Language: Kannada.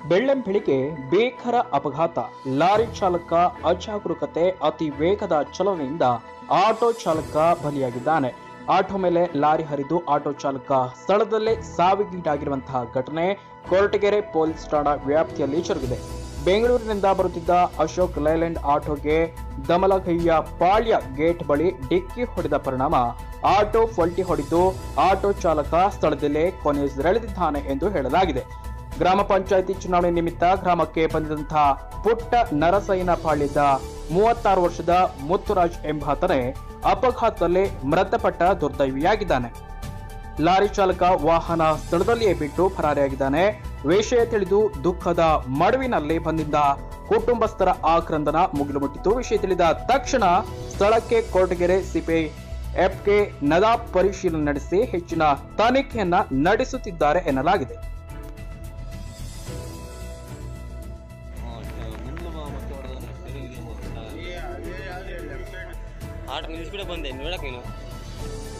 ಬೆಳ್ಳಂಬೆಳಿಗ್ಗೆ ಬೇಖರ ಅಪಘಾತ ಲಾರಿ ಚಾಲಕ ಅಜಾಗರೂಕತೆ ಅತಿ ವೇಗದ ಚಲನೆಯಿಂದ ಆಟೋ ಚಾಲಕ ಬಲಿಯಾಗಿದ್ದಾನೆ ಆಟೋ ಮೇಲೆ ಲಾರಿ ಹರಿದು ಆಟೋ ಚಾಲಕ ಸ್ಥಳದಲ್ಲೇ ಸಾವಿಗೀಡಾಗಿರುವಂತಹ ಘಟನೆ ಕೊರಟಗೆರೆ ಪೊಲೀಸ್ ಠಾಣಾ ವ್ಯಾಪ್ತಿಯಲ್ಲಿ ಜರುಗಿದೆ ಬೆಂಗಳೂರಿನಿಂದ ಬರುತ್ತಿದ್ದ ಅಶೋಕ್ ಲೈಲ್ಯಾಂಡ್ ಆಟೋಗೆ ದಮಲಗಯ್ಯ ಪಾಳ್ಯ ಗೇಟ್ ಬಳಿ ಡಿಕ್ಕಿ ಹೊಡೆದ ಪರಿಣಾಮ ಆಟೋ ಫಲ್ಟಿ ಹೊಡೆದು ಆಟೋ ಚಾಲಕ ಸ್ಥಳದಲ್ಲೇ ಕೊನೆಯುಸಿರೆಳೆದಿದ್ದಾನೆ ಎಂದು ಹೇಳಲಾಗಿದೆ ಗ್ರಾಮ ಪಂಚಾಯಿತಿ ಚುನಾವಣೆ ನಿಮಿತ್ತ ಗ್ರಾಮಕ್ಕೆ ಬಂದಿದಂತಹ ಪುಟ್ಟ ನರಸಯ್ಯನ ಪಾಳ್ಯದ ಮೂವತ್ತಾರು ವರ್ಷದ ಮುತ್ತುರಾಜ್ ಎಂಬಾತನೇ ಅಪಘಾತದಲ್ಲಿ ಮೃತಪಟ್ಟ ದುರ್ದೈವಿಯಾಗಿದ್ದಾನೆ ಲಾರಿ ಚಾಲಕ ವಾಹನ ಸ್ಥಳದಲ್ಲಿಯೇ ಬಿಟ್ಟು ಪರಾರಿಯಾಗಿದ್ದಾನೆ ವಿಷಯ ತಿಳಿದು ದುಃಖದ ಮಡುವಿನಲ್ಲಿ ಬಂದಿದ್ದ ಕುಟುಂಬಸ್ಥರ ಆಕ್ರಂದನ ಮುಗಿಲು ಮುಟ್ಟಿತು ವಿಷಯ ತಿಳಿದ ತಕ್ಷಣ ಸ್ಥಳಕ್ಕೆ ಕೊರಟಗೆರೆ ಸಿಪಿಐ ಎಫ್ಕೆ ನದಾಬ್ ಪರಿಶೀಲನೆ ನಡೆಸಿ ಹೆಚ್ಚಿನ ತನಿಖೆಯನ್ನ ನಡೆಸುತ್ತಿದ್ದಾರೆ ಎನ್ನಲಾಗಿದೆ ಆಟ ನಿಲ್ಲಿಸ್ಬಿಟ್ಟು ಬಂದೆ ನೋಡಕ್ ನೀನು